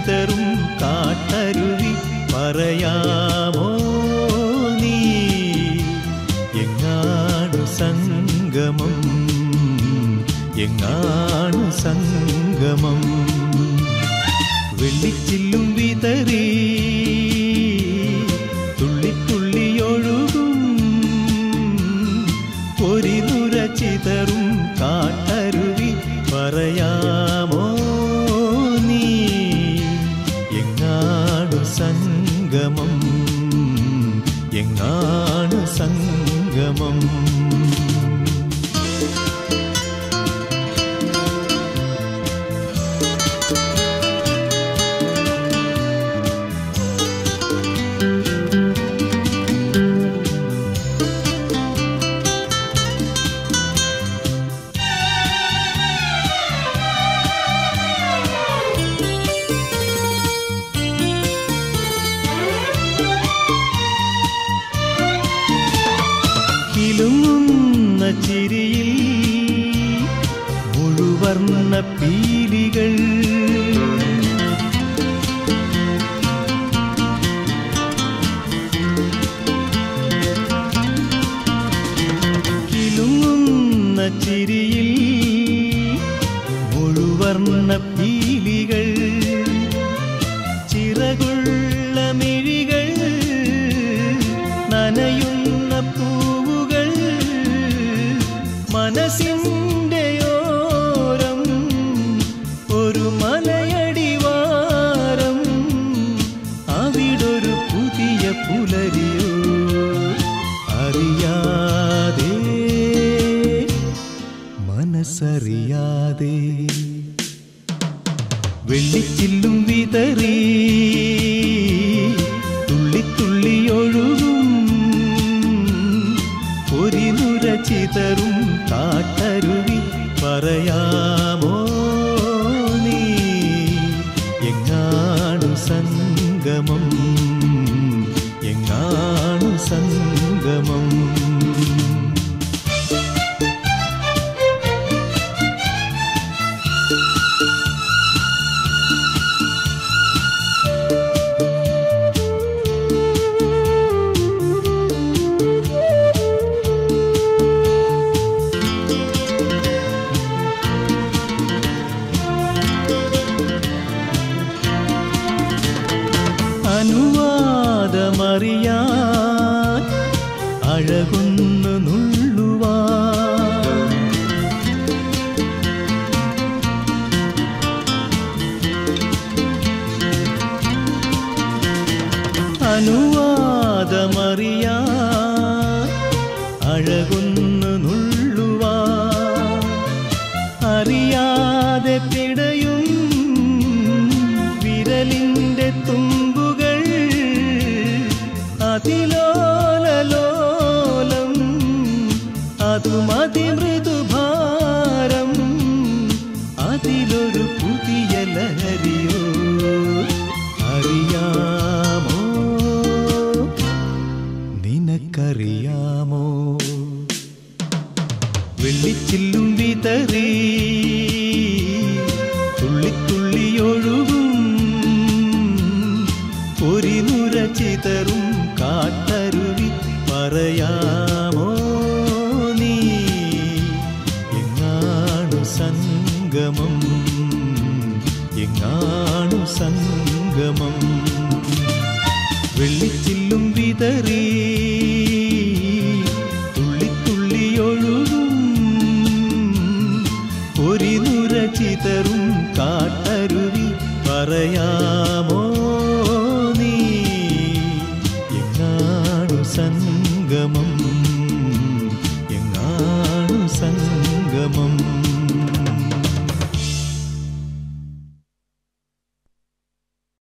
ചിതറും കാട്ടരുവി പറയാമോ നീ എങ്ങാണു സംഗമം എങ്ങാണു സംഗമം വെള്ളിച്ചില്ലും വിതറി തുള്ളിത്തുള്ളിയൊഴുകും പൊരിനുര ചിതറും കാട്ടരുവി പറയാമോ നീ എങ്ങാണു സംഗമം എങ്ങാണു സംഗമം കിലുങ്ങുന്ന ചിരിയിൽ മുഴുവർണ്ണ പീലികൾ കിലുങ്ങുന്ന ചിരിയിൽ മുഴുവർണ്ണ പീലികൾ ചിറകുള്ള മിഴികൾ നനയുന്ന പൂവുകൾ മനസ്സിൻ്റെ ഓരം ഒരു മലയടിവാരം അവിടൊരു പുതിയ പുലരിയോ അറിയാതെ മനസ്സറിയാതെ വെള്ളിച്ചില്ലും വിതറി തുള്ളിത്തുള്ളിയൊഴുകും പൊരിനുര ചിതറും കാട്ടരുവി പറയാമോ നീ എങ്ങാണു സംഗമം എങ്ങാണു സംഗമം അനുവാദമറിയാൻ അഴകൊന്നു നുള്ളുവാൻ അനുവാദമറിയാൻ അഴകൊന്നു നുള്ളുവാൻ അറിയാതെ പിടയും വിരലിൻ്റെ തുമ്പുകൾ അതിലോലലോലം അതുമതി മൃദുഭാരം അതിലൊരു പുതിയ ലഹരിയോ അറിയാമോ നിനക്കറിയാമോ വെള്ളിച്ചില്ലും വിതറി തുള്ളിത്തുള്ളിയൊഴുകും പൊരിനുര ചിതറും കാട്ടരുവി പറയാമോ നീ എങ്ങാണു സംഗമം എങ്ങാണു സംഗമം വെള്ളിച്ചില്ലും വിതറി തുള്ളിത്തുള്ളിയൊഴുകും പൊരിനുര ചിതറും കാട്ടരുവി പറയാമോ